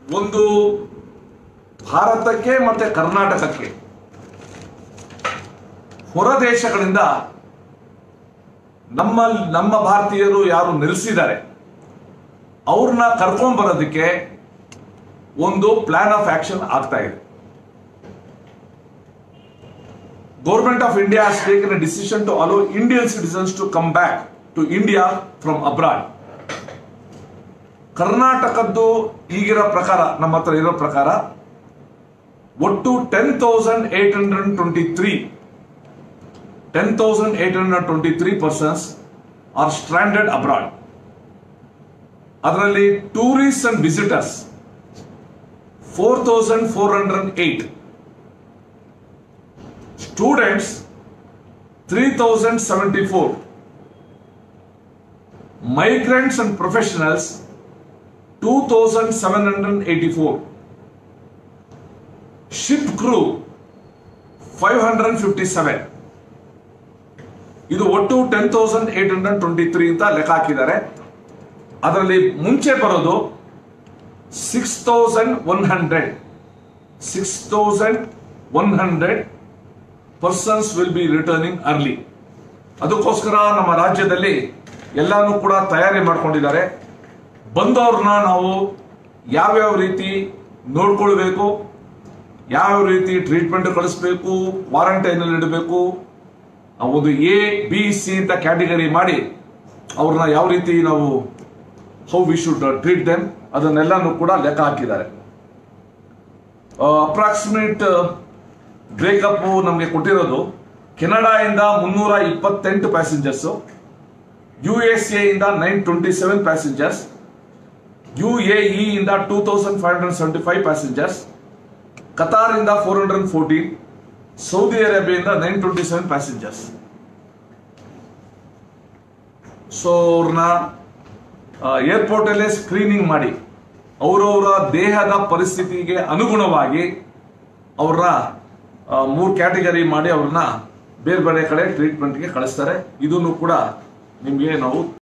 ಒಂದು ಭಾರತಕ್ಕೆ ಮತ್ತೆ ಕರ್ನಾಟಕಕ್ಕೆ ಹೊರ ದೇಶಗಳಿಂದ ನಮ್ಮ ನಮ್ಮ ಭಾರತೀಯರು ಯಾರು ನೆಲೆಸಿದ್ದಾರೆ ಅವ್ರನ್ನ ಕರ್ಕೊಂಡ್ ಬರೋದಕ್ಕೆ ಒಂದು ಪ್ಲಾನ್ ಆಫ್ ಆಕ್ಷನ್ ಆಗ್ತಾ ಇದೆ government of India has taken a decision to allow Indian citizens to come back to India from abroad. ಕರ್ನಾಟಕದ್ದು ಈಗಿರೋ ಪ್ರಕಾರ ನಮ್ಮ ಹತ್ರ ಇರೋ ಪ್ರಕಾರ ಒಟ್ಟು ten thousand eight hundred twenty three ten thousand eight hundred twenty three persons are stranded abroad ಅದರಲ್ಲಿ tourist and visitors four thousand four hundred eight students three thousand seventy four migrants and professionals 2784 ship crew 557 ಇದು ಒಟ್ಟು ten thousand eight hundred twenty three ಅಂತ ಲೆಕ್ಕ ಹಾಕಿದ್ದಾರೆ ಅದರಲ್ಲಿ ಮುಂಚೆ ಬರೋದು six thousand one hundred six thousand one hundred persons will be returning early ಅದಕ್ಕೋಸ್ಕರ ನಮ್ಮ ರಾಜ್ಯದಲ್ಲಿ ಎಲ್ಲಾನು ಕೂಡ ತಯಾರಿ ಮಾಡ್ಕೊಂಡಿದ್ದಾರೆ ಬಂದವ್ರನ್ನ ನಾವು ಯಾವ್ಯಾವ ರೀತಿ ನೋಡ್ಕೊಳ್ಬೇಕು ಯಾವ್ಯಾವ ರೀತಿ ಟ್ರೀಟ್ಮೆಂಟ್ ಕಳಿಸ್ಬೇಕು ಕ್ವಾರಂಟೈನ್ ಅಲ್ಲಿ ಇಡಬೇಕು ಆ ಒಂದು ಎ ಬಿ ಸಿ ಅಂತ ಕ್ಯಾಟಗರಿ ಮಾಡಿ ಅವ್ರನ್ನ ಯಾವ ರೀತಿ ನಾವು how we should treat them ಅದನ್ನೆಲ್ಲಾನು ಕೂಡ ಲೆಕ್ಕ ಹಾಕಿದ್ದಾರೆ ಅಪ್ರಾಕ್ಸಿಮೇಟ್ ಬ್ರೇಕಪ್ ನಮಗೆ ಕೊಟ್ಟಿರೋದು ಕೆನಡಾ ಇಂದ ಮುನ್ನೂರ ಇಪ್ಪತ್ತೆಂಟು ಪ್ಯಾಸೆಂಜರ್ಸ್ ಯು ಎಸ್ ಎ ಇಂದ nine twenty seven passengers U A E ಇಂದ two thousand five hundred seventy five passengers Qatar ಇಂದ ಫೋರ್ ಹಂಡ್ರೆಡ್ ಫೋರ್ಟೀನ್ ಸೌದಿ ಅರೇಬಿಯಿಂದ nine twenty seven passengers so ಅವ್ರನ್ನ ಏರ್ಪೋರ್ಟ್ ಅಲ್ಲೇ ಸ್ಕ್ರೀನಿಂಗ್ ಮಾಡಿ ಅವರವರ ದೇಹದ ಪರಿಸ್ಥಿತಿಗೆ ಅನುಗುಣವಾಗಿ ಅವ್ರನ್ನ ಮೂರು ಕ್ಯಾಟಗರಿ ಮಾಡಿ ಅವ್ರನ್ನ ಬೇರೆ ಬೇರೆ ಕಡೆ ಟ್ರೀಟ್ಮೆಂಟ್ಗೆ ಕಳಿಸ್ತಾರೆ ಇದನ್ನು ಕೂಡ ನಿಮಗೆ ನಾವು